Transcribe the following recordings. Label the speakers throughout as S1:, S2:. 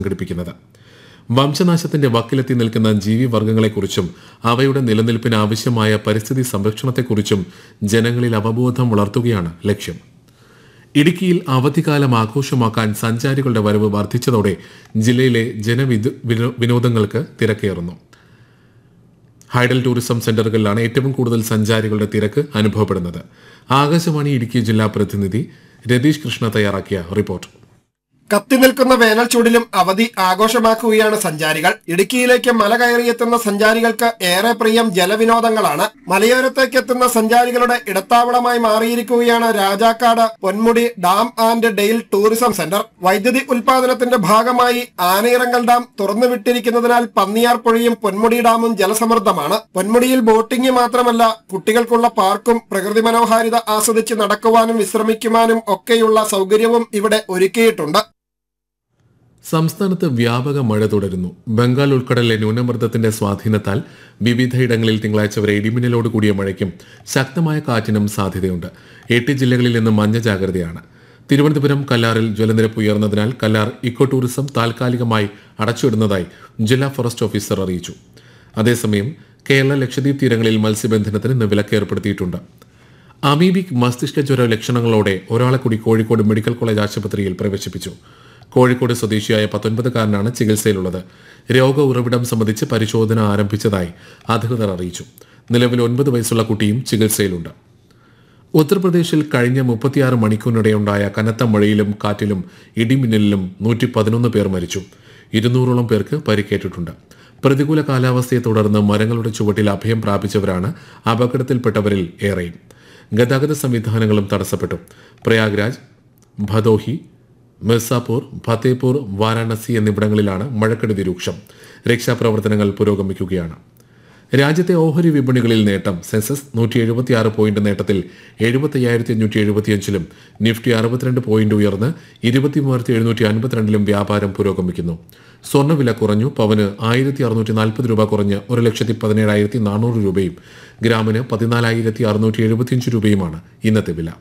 S1: സംഘടിപ്പിക്കുന്നത് വംശനാശത്തിന്റെ വക്കിലെത്തി നിൽക്കുന്ന ജീവിവർഗങ്ങളെക്കുറിച്ചും അവയുടെ നിലനിൽപ്പിന് ആവശ്യമായ പരിസ്ഥിതി സംരക്ഷണത്തെക്കുറിച്ചും ജനങ്ങളിൽ അവബോധം വളർത്തുകയാണ് ലക്ഷ്യം ഇടുക്കിയിൽ അവധിക്കാലം ആഘോഷമാക്കാൻ സഞ്ചാരികളുടെ വരവ് വർദ്ധിച്ചതോടെ ജില്ലയിലെ ജനവിദ വിനോ- വിനോദങ്ങൾക്ക് തിരക്കേറുന്നു ഹൈഡൽ ടൂറിസം സെന്ററുകളിലാണ് ഏറ്റവും കൂടുതൽ സഞ്ചാരികളുടെ തിരക്ക് അനുഭവപ്പെടുന്നത് ആകാശവാണി ഇടുക്കി ജില്ലാ പ്രതിനിധി രതീഷ് കൃഷ്ണ തയ്യാറാക്കിയ റിപ്പോർട്ട്
S2: കത്തിനിൽക്കുന്ന വേനൽ ചൂടിലും അവധി ആഘോഷമാക്കുകയാണ് സഞ്ചാരികൾ ഇടുക്കിയിലേക്ക് മല കയറിയെത്തുന്ന സഞ്ചാരികൾക്ക് ഏറെ പ്രിയം ജലവിനോദങ്ങളാണ് മലയോരത്തേക്ക് എത്തുന്ന സഞ്ചാരികളുടെ ഇടത്താവളമായി മാറിയിരിക്കുകയാണ് Rajakkad Ponmudi dam and dale tourism centre വൈദ്യുതി ഉൽപാദനത്തിന്റെ ഭാഗമായി ആനയിറങ്കൽ ഡാം തുറന്നുവിട്ടിരിക്കുന്നതിനാൽ പന്നിയാർ പുഴയും പൊന്മുടി ഡാമും ജലസമൃദ്ധമാണ് പൊന്മുടിയിൽ ബോട്ടിംഗ് മാത്രമല്ല കുട്ടികൾക്കുള്ള പാർക്കും പ്രകൃതി മനോഹാരിത ആസ്വദിച്ച് നടക്കുവാനും വിശ്രമിക്കുവാനും ഒക്കെയുള്ള സൗകര്യവും ഇവിടെ ഒരുക്കിയിട്ടുണ്ട്
S1: സംസ്ഥാനത്ത് വ്യാപക മഴ തുടരുന്നു ബംഗാൾ ഉൾക്കടലിലെ ന്യൂനമർദ്ദത്തിന്റെ സ്വാധീനത്താൽ വിവിധയിടങ്ങളിൽ തിങ്കളാഴ്ച വരെ ഇടിമിന്നലോട് കൂടിയ മഴയ്ക്കും ശക്തമായ കാറ്റിനും സാധ്യതയുണ്ട് എട്ട് ജില്ലകളിൽ നിന്ന് മഞ്ഞ ജാഗ്രതയാണ് തിരുവനന്തപുരം കല്ലാറിൽ ജലനിരപ്പ് ഉയർന്നതിനാൽ കല്ലാർ ഇക്കോ ടൂറിസം താൽക്കാലികമായി അടച്ചുവിടുന്നതായി ജില്ലാ ഫോറസ്റ്റ് ഓഫീസർ അറിയിച്ചു അതേസമയം കേരള ലക്ഷദ്വീപ് തീരങ്ങളിൽ മത്സ്യബന്ധനത്തിന് ഇന്ന് വിലക്ക് ഏർപ്പെടുത്തിയിട്ടുണ്ട് അമീബിക് മസ്തിഷ്ക ജ്വര ലക്ഷണങ്ങളോടെ ഒരാളെ കൂടി കോഴിക്കോട് മെഡിക്കൽ കോളേജ് ആശുപത്രിയിൽ പ്രവേശിപ്പിച്ചു കോഴിക്കോട് സ്വദേശിയായ പത്തൊൻപതുകാരനാണ് ചികിത്സയിലുള്ളത് രോഗ ഉറവിടം സംബന്ധിച്ച് പരിശോധന ആരംഭിച്ചതായി അധികൃതർ അറിയിച്ചു നിലവിൽ ഒൻപത് വയസ്സുള്ള കുട്ടിയും ചികിത്സയിലുണ്ട് ഉത്തർപ്രദേശിൽ കഴിഞ്ഞ മുപ്പത്തിയാറ് മണിക്കൂറിനിടെയുണ്ടായ കനത്ത മഴയിലും കാറ്റിലും ഇടിമിന്നലിലും നൂറ്റി പതിനൊന്ന് പേർ മരിച്ചു ഇരുന്നൂറോളം പേർക്ക് പരിക്കേറ്റിട്ടുണ്ട് പ്രതികൂല കാലാവസ്ഥയെ തുടർന്ന് മരങ്ങളുടെ ചുവട്ടിൽ അഭയം പ്രാപിച്ചവരാണ് അപകടത്തിൽപ്പെട്ടവരിൽ ഏറെയും ഗതാഗത സംവിധാനങ്ങളും തടസ്സപ്പെട്ടു പ്രയാഗ്രാജ് ഭദോഹി മിർസാപൂർ ഫത്തേപൂർ വാരാണസി എന്നിവിടങ്ങളിലാണ് മഴക്കെടുതി രൂക്ഷം രക്ഷാപ്രവർത്തനങ്ങൾ പുരോഗമിക്കുകയാണ് രാജ്യത്തെ ഓഹരി വിപണികളിൽ നേട്ടം സെൻസസ് നൂറ്റി എഴുപത്തിയാറ് പോയിന്റ് നേട്ടത്തിൽ എഴുപത്തയ്യായിരത്തി അഞ്ഞൂറ്റി എഴുപത്തിയഞ്ചിലും നിഫ്റ്റി അറുപത്തിരണ്ട് പോയിന്റ് ഉയർന്ന് ഇരുപത്തിമൂവായിരത്തി എഴുന്നൂറ്റി അൻപത്തിരണ്ടിലും വ്യാപാരം പുരോഗമിക്കുന്നു സ്വർണ്ണവില കുറഞ്ഞു പവന് ആയിരത്തി അറുന്നൂറ്റി നാൽപ്പത് രൂപ കുറഞ്ഞ് ഒരു ലക്ഷത്തി പതിനേഴായിരത്തി നാനൂറ് രൂപയും ഗ്രാമിന് പതിനാലായിരത്തി അറുന്നൂറ്റി എഴുപത്തിയഞ്ച് രൂപയുമാണ് ഇന്നത്തെ വില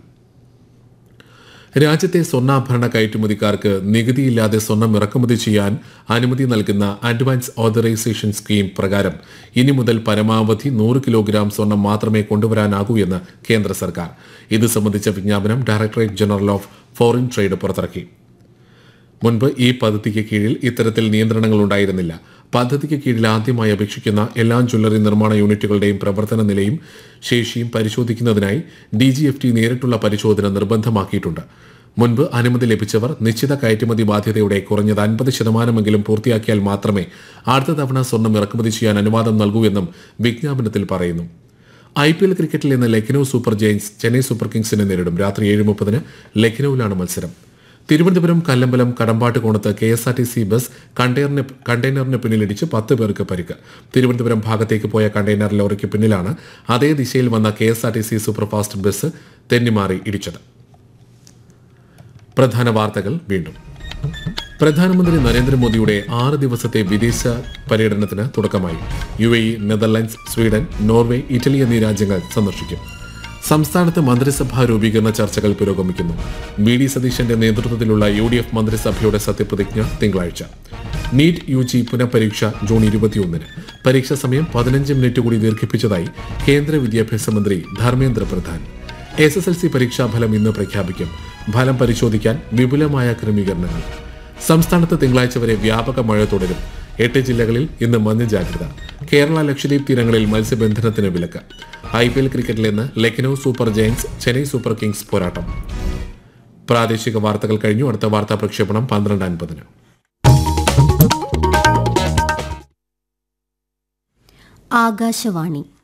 S1: രാജ്യത്തെ സ്വർണ്ണാഭരണ കയറ്റുമതിക്കാർക്ക് നികുതിയില്ലാതെ സ്വർണം ഇറക്കുമതി ചെയ്യാൻ അനുമതി നൽകുന്ന അഡ്വാൻസ് ഓതറൈസേഷൻ സ്കീം പ്രകാരം ഇനി മുതൽ പരമാവധി നൂറ് കിലോഗ്രാം സ്വർണം മാത്രമേ കൊണ്ടുവരാനാകൂ എന്ന് കേന്ദ്ര സർക്കാർ ഇത് സംബന്ധിച്ച വിജ്ഞാപനം directorate general of foreign trade പുറത്തിറക്കി മുൻപ് ഈ പദ്ധതിക്ക് കീഴിൽ ഇത്തരത്തിൽ നിയന്ത്രണങ്ങൾ ഉണ്ടായിരുന്നില്ല പദ്ധതിക്ക് കീഴിൽ ആദ്യമായി അപേക്ഷിക്കുന്ന എല്ലാ ജ്വല്ലറി നിർമ്മാണ യൂണിറ്റുകളുടെയും പ്രവർത്തന നിലയും ശേഷിയും പരിശോധിക്കുന്നതിനായി ഡി ജി എഫ് ടി നേരിട്ടുള്ള പരിശോധന നിർബന്ധമാക്കിയിട്ടുണ്ട് മുൻപ് അനുമതി ലഭിച്ചവർ നിശ്ചിത കയറ്റുമതി ബാധ്യതയുടെ കുറഞ്ഞത് അൻപത് ശതമാനമെങ്കിലും പൂർത്തിയാക്കിയാൽ മാത്രമേ അടുത്ത തവണ സ്വർണം ഇറക്കുമതി ചെയ്യാൻ അനുവാദം നൽകൂ എന്നും വിജ്ഞാപനത്തിൽ പറയുന്നു ഐ പി എൽ ക്രിക്കറ്റിൽ ഇന്ന് Lucknow super giants Chennai super കിങ്സിനെ നേരിടും രാത്രി ഏഴ് മുപ്പതിന് ലക്നൌവിലാണ് മത്സരം തിരുവനന്തപുരം കല്ലമ്പലം കടമ്പാട്ട് കോണത്ത് K S R T C bus കണ്ടെയ്നറിന് കണ്ടെയ്നറിന് പിന്നിലിടിച്ച് പത്ത് പേർക്ക് പരിക്ക് തിരുവനന്തപുരം ഭാഗത്തേക്ക് പോയ കണ്ടെയ്നർ ലോറിക്ക് പിന്നിലാണ് അതേ ദിശയിൽ വന്ന K S R T C superfast bus തെന്നിമാറി ഇടിച്ചത് പ്രധാന വാർത്തകൾ വീണ്ടും പ്രധാനമന്ത്രി നരേന്ദ്രമോദിയുടെ ആറ് ദിവസത്തെ വിദേശ പര്യടനത്തിന് തുടക്കമായി U A E Netherlands Sweden Norway Italy എന്നീ രാജ്യങ്ങൾ സന്ദർശിക്കും സംസ്ഥാനത്ത് മന്ത്രിസഭാ രൂപീകരണ ചർച്ചകൾ പുരോഗമിക്കുന്നു വി ഡി സതീശന്റെ നേതൃത്വത്തിലുള്ള യു ഡി എഫ് മന്ത്രിസഭയുടെ സത്യപ്രതിജ്ഞ തിങ്കളാഴ്ച നീറ്റ് യു ജി പുനഃപരീക്ഷ ജൂൺ ഇരുപത്തിയൊന്നിന് പരീക്ഷാ സമയം പതിനഞ്ച് മിനിറ്റ് കൂടി ദീർഘിപ്പിച്ചതായി കേന്ദ്ര വിദ്യാഭ്യാസ മന്ത്രി Dharmendra Pradhan S S L C പരീക്ഷാഫലം ഇന്ന് പ്രഖ്യാപിക്കും ഫലം പരിശോധിക്കാൻ വിപുലമായ ക്രമീകരണങ്ങൾ സംസ്ഥാനത്ത് തിങ്കളാഴ്ച വരെ വ്യാപക മഴ തുടരും എട്ട് ജില്ലകളിൽ ഇന്ന് മഞ്ഞ ജാഗ്രത കേരള ലക്ഷദ്വീപ് തീരങ്ങളിൽ മത്സ്യബന്ധനത്തിന് വിലക്ക് ഐ പി എൽ ക്രിക്കറ്റിൽ ഇന്ന് Lucknow super giants Chennai super kings പോരാട്ടം പ്രാദേശിക വാർത്തകൾ കഴിഞ്ഞു അടുത്ത വാർത്താ പ്രക്ഷേപണം പന്ത്രണ്ട് അൻപതിന്
S3: ആകാശവാണി